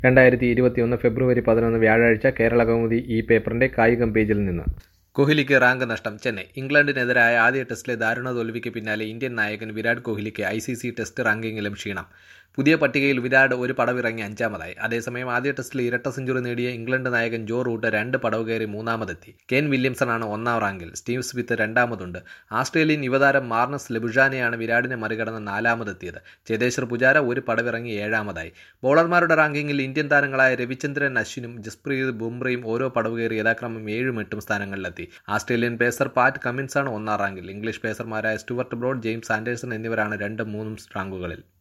രണ്ടായിരത്തി ഇരുപത്തിയൊന്ന് ഫെബ്രുവരി പതിനൊന്ന് വ്യാഴാഴ്ച കേരള കൗമുദി ഈ പേപ്പറിന്റെ കായികം പേജിൽ നിന്ന് കോഹ്ലിക്ക് റാങ്ക് നഷ്ടം ചെന്നൈ ഇംഗ്ലണ്ടിനെതിരായ ആദ്യ ടെസ്റ്റിലെ ദാരുണ തോൽവിക്ക് പിന്നാലെ ഇന്ത്യൻ നായകൻ വിരാട് കോഹ്ലിക്ക് ഐ സി സി ടെസ്റ്റ് റാങ്കിങ്ങിലും ക്ഷീണം പുതിയ പട്ടികയിൽ വിരാട് ഒരു പടവിറങ്ങി അഞ്ചാമതായി അതേസമയം ആദ്യ ടെസ്റ്റിൽ ഇരട്ട സെഞ്ചുറി നേടിയ ഇംഗ്ലണ്ട് നായകൻ ജോ റൂട്ട് രണ്ട് പടവ് കയറി മൂന്നാമതെത്തി കെൻ വില്യംസണാണ് ഒന്നാം റാങ്കിൽ സ്റ്റീവ് സ്മിത്ത് രണ്ടാമതുണ്ട് ആസ്ട്രേലിയൻ യുവതാരം മാർണസ് ലെബുജാനെയാണ് വിരാടിനെ മറികടന്ന് നാലാമതെത്തിയത് ചേതേശ്വർ പുജാര ഒരു പടവിറങ്ങി ഏഴാമതായി ബോളർമാരുടെ റാങ്കിങ്ങിൽ ഇന്ത്യൻ താരങ്ങളായ രവിചന്ദ്രൻ അശ്വിനും ജസ്പ്രീത് ബുംറയും ഓരോ പടവ് കയറി യഥാക്രമം ഏഴും എട്ടും സ്ഥാനങ്ങളിലെത്തി ഓസ്ട്രേലിയൻ പേസർ പാറ്റ് കമിൻസാണ് ഒന്നാം റാങ്കിൽ ഇംഗ്ലീഷ് പേസർമാരായ സ്റ്റുവർട്ട് ബ്രോഡ് ജെയിംസ് ആൻഡേഴ്സൺ എന്നിവരാണ് രണ്ടും മൂന്നും റാങ്കുകളിൽ